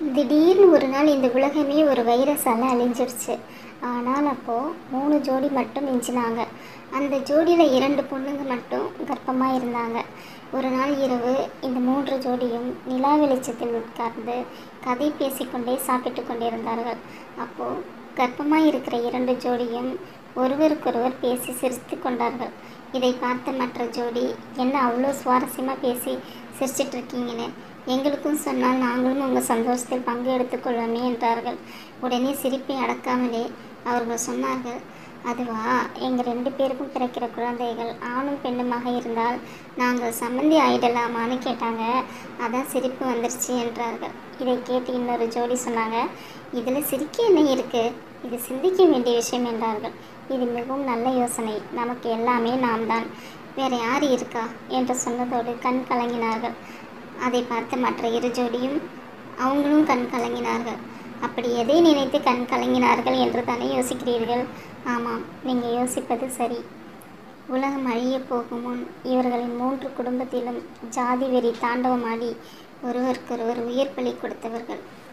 திடீர்னு ஒரு நாள் இந்த உலகமே ஒரு வைரஸால் அழிஞ்சிருச்சு ஆனால் அப்போது மூணு ஜோடி மட்டும் மிஞ்சினாங்க அந்த ஜோடியில் இரண்டு பொண்ணுங்க மட்டும் கர்ப்பமாக இருந்தாங்க ஒரு நாள் இரவு இந்த மூன்று ஜோடியும் நிலா வெளிச்சத்தில் உட்கார்ந்து கதை பேசிக்கொண்டே சாப்பிட்டு கொண்டிருந்தார்கள் அப்போது கர்ப்பமாக இருக்கிற இரண்டு ஜோடியும் ஒருவருக்கொருவர் பேசி சிரித்து கொண்டார்கள் இதை பார்த்த மற்ற ஜோடி என்ன அவ்வளோ சுவாரஸ்யமாக பேசி சிரிச்சிட்டு இருக்கீங்கன்னு எங்களுக்கும் சொன்னால் நாங்களும் உங்கள் சந்தோஷத்தில் பங்கு எடுத்துக்கொள்வோமே என்றார்கள் உடனே சிரிப்பை அடக்காமலே அவர்கள் சொன்னார்கள் அதுவா எங்கள் ரெண்டு பேருக்கும் பிறக்கிற குழந்தைகள் ஆணும் பெண்ணுமாக இருந்தால் நாங்கள் சம்மந்தி ஆயிடலாமான்னு கேட்டாங்க அதான் சிரிப்பு வந்துருச்சு என்றார்கள் இதை கேட்டு இன்னொரு ஜோடி சொன்னாங்க இதில் சிரிக்க என்ன இருக்குது இது சிந்திக்க வேண்டிய விஷயம் என்றார்கள் இது மிகவும் நல்ல யோசனை நமக்கு எல்லாமே நாம் தான் வேற யார் இருக்கா என்று சொன்னதோடு கண் கலங்கினார்கள் அதை பார்த்த மற்ற இரு ஜோடியும் அவங்களும் கண் கலங்கினார்கள் அப்படி எதை நினைத்து கண் கலங்கினார்கள் என்று தானே யோசிக்கிறீர்கள் ஆமாம் நீங்கள் யோசிப்பது சரி உலகம் அழிய போகும் முன் இவர்களின் மூன்று குடும்பத்திலும் ஜாதி வெறி தாண்டவமாடி ஒருவருக்கொருவர் உயிர் பலி கொடுத்தவர்கள்